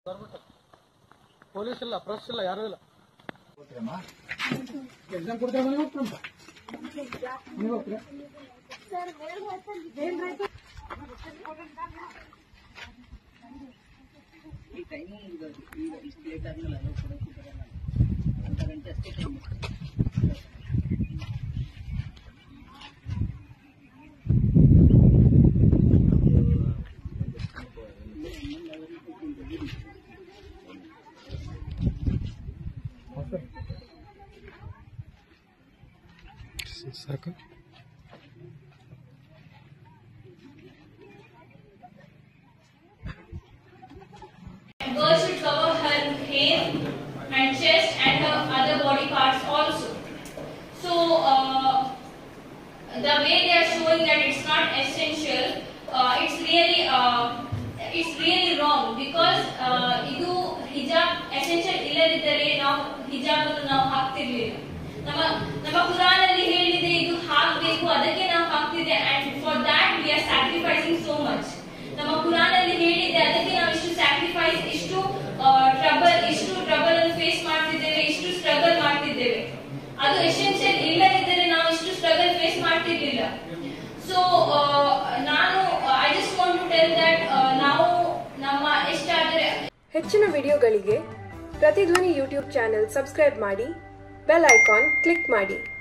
Police ಇಲ್ಲ press ಇಲ್ಲ ಯಾರು ಇಲ್ಲ ಎಕ್ಸಾಮ್ ಕೊಡ್ತಾರೆ ಮನೆಗೆ ಹೋಗ್ತಾರಂತ ಮನೆಗೆ ಹೋಗ್ತೀರಾ ಈ ಟೈಮು ಮುಗಿದೋದು ಈಗ ಇಷ್ಟು ಲೇಟ್ ಆದ್ಮೇಲೆ ಅಲ್ಲೋ ಕೊಡೋಕೆ ಬರಲ್ಲ ಅರ್ಧ ಗಂಟೆ ಅಷ್ಟೇ ಟೈಮ್ ಸಾಕು Girl should cover her hair and chest and her other body parts also. So, uh, the way they are showing that it's not essential, uh, it's really uh, it's really wrong because uh, ಇದು ಹಿಜಾಬ್ essential ಇಲ್ಲದಿದ್ದರೆ ನಾವು ಹಿಜಾಬ್ ಅನ್ನು ನಾವು ಹಾಕ್ತಿರ್ಲಿಲ್ಲ ನಮ್ಮ ನಮ್ಮ ಕುರಾನಲ್ಲಿ ಹೇಳಿದೆ ಇದು ಹಾಕ್ಬೇಕು ಅದಕ್ಕೆ ನಾವು ಹಾಕ್ತಿದ್ದೆ and for that we are sacrificing so much ನಮ್ಮ ಕುರಾನಲ್ಲಿ ಹೇಳಿದೆ ಅದಕ್ಕೆ ನಾವು ಇಷ್ಟು ಸ್ಯಾಕ್ರಿಫೈಸ್ ಇಷ್ಟು ಟ್ರಬಲ್ ಇಷ್ಟು ಟ್ರಬಲ್ ಅನ್ನು ಫೇಸ್ ಮಾಡ್ತಿದ್ದೇವೆ ಇಷ್ಟು ಸ್ಟ್ರಗಲ್ ಮಾಡ್ತಿದ್ದೇವೆ ಅದು ಎಸೆನ್ಷಿಯಲ್ ಇಲ್ಲದಿದ್ದರೆ ನಾವು ಇಷ್ಟು ಸ್ಟ್ರಗಲ್ ಫೇಸ್ ಮಾಡ್ತಿರ್ಲಿಲ್ಲ ಸೊ ನಾನು I just want to tell that ನಾವು ನಮ್ಮ ಎಷ್ಟಾದರೆ ಹೆಚ್ಚಿನ ವಿಡಿಯೋಗಳಿಗೆ ಪ್ರತಿಧ್ವನಿ ಯೂಟ್ಯೂಬ್ ಚಾನೆಲ್ ಸಬ್ಸ್ಕ್ರೈಬ್ ಮಾಡಿ ಬೆಲ್ ಐಕಾನ್ ಕ್ಲಿಕ್ ಮಾಡಿ